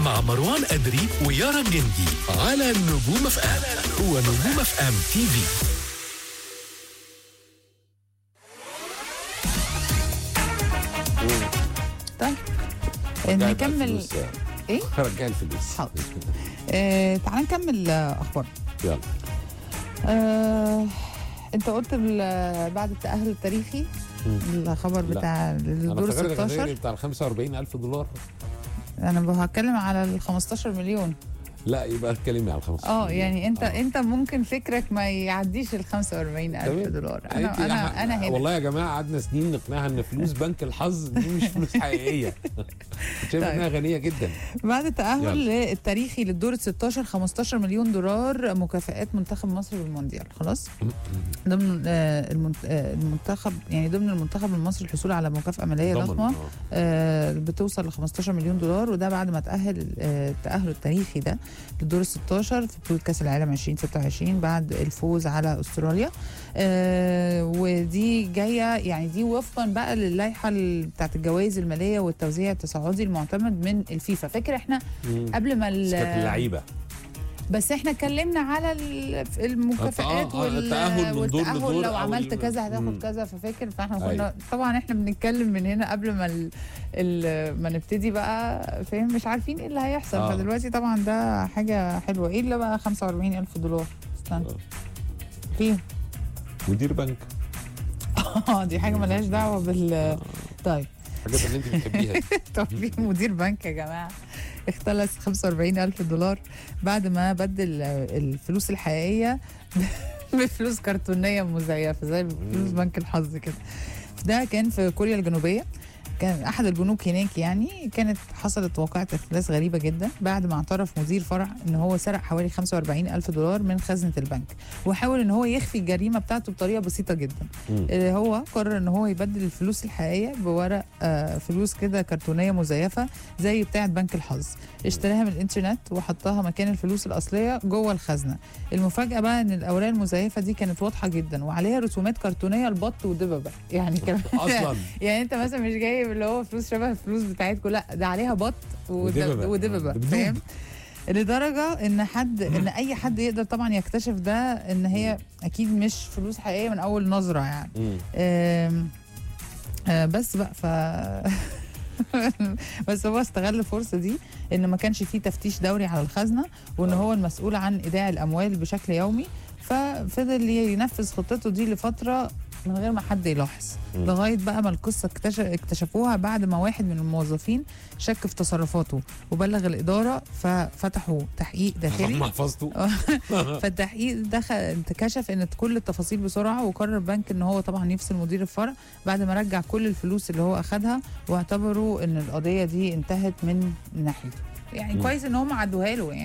مع مروان أدري ويارا جندي على نجوم اف ام ونجوم اف ام تي في طيب رجعي بقى نكمل الفلوس. ايه رجعي الفلوس حاضر. آه تعال نكمل آه، اخبار يلا آه انت قلت ال- بعد التاهل التاريخي الخبر لا. بتاع انا الدور افتكرت الغزالي 16 بتاع ال 45000 دولار انا هتكلم على ال 15 مليون لا يبقى اتكلمي على ال 15 اه يعني انت آه. انت ممكن فكرك ما يعديش ال 45000 تمام. دولار أنت انا يا انا ح- انا هنا والله يا جماعه قعدنا سنين نقنعها ان فلوس بنك الحظ دي مش فلوس حقيقيه شايف طيب. انها غنيه جدا بعد التأهل التاريخي للدور ال 16 15 مليون دولار مكافآت منتخب مصر بالمونديال خلاص ضمن آه، المنت- آه، المنتخب يعني ضمن المنتخب المصري الحصول على مكافأة مالية ضمن، ضخمة آه. آه، بتوصل ل 15 مليون دولار وده بعد ما تأهل آه، التأهل التاريخي ده للدور ال 16 في بطولة كأس العالم 2026 بعد الفوز على استراليا آه، ودي جاية يعني دي وفقا بقى للائحة ال- بتاعت الجوائز المالية والتوزيع التصاعدي المعتمد من الفيفا فاكر احنا مم. قبل ما ال- بس كانت اللعيبه بس احنا اتكلمنا على ال- المكافآت آه، آه، وال- التأهل من دور والتأهل لدور لو أو عملت ال- كذا مم. هتاخد كذا ففاكر فاحنا كنا أيوة. طبعا احنا بنتكلم من هنا قبل ما ال... ال... ما نبتدي بقى فاهم مش عارفين ايه اللي هيحصل آه. فدلوقتي طبعا ده حاجه حلوه ايه اللي بقى 45000 دولار استنى آه. فيه مدير بنك اه دي حاجه ملهاش دعوه بال طيب الحاجات اللي انت بتحبيها دي. طب في مدير بنك يا جماعه اختلس 45 ألف دولار بعد ما بدل الفلوس الحقيقية بفلوس كرتونية مزيفة زي فلوس بنك الحظ كده ده كان في كوريا الجنوبية كان احد البنوك هناك يعني كانت حصلت واقعة اختلاس غريبة جدا بعد ما اعترف مدير فرع ان هو سرق حوالي 45 الف دولار من خزنة البنك وحاول ان هو يخفي الجريمة بتاعته بطريقة بسيطة جدا مم. آه، هو قرر ان هو يبدل الفلوس الحقيقيه بورق آه، فلوس كده كرتونيه مزيفه زي بتاعه بنك الحظ اشتراها من الانترنت وحطها مكان الفلوس الاصليه جوه الخزنه المفاجاه بقى ان الاوراق المزيفه دي كانت واضحه جدا وعليها رسومات كرتونيه لبط ودببه يعني كمان اصلا يعني انت مثلا مش جايب اللي هو فلوس شبه الفلوس بتاعتكم لا ده عليها بط ود- ودببة. ودببه دبدوب. فاهم لدرجه ان حد ان اي حد يقدر طبعا يكتشف ده ان هي اكيد مش فلوس حقيقيه من اول نظره يعني مم. آم، آه، بس بقى ف بس هو استغل الفرصه دي ان ما كانش فيه تفتيش دوري على الخزنه وان هو المسؤول عن ايداع الاموال بشكل يومي ففضل ينفذ خطته دي لفتره من غير ما حد يلاحظ مم. لغايه بقى ما القصه اكتش- اكتشفوها بعد ما واحد من الموظفين شك في تصرفاته وبلغ الاداره ففتحوا تحقيق داخلي محفظته فالتحقيق دخل انكشف ان كل التفاصيل بسرعه وقرر البنك ان هو طبعا يفصل مدير الفرع بعد ما رجع كل الفلوس اللي هو اخدها واعتبروا ان القضيه دي انتهت من ناحيته يعني مم. كويس ان هم عدوها له يعني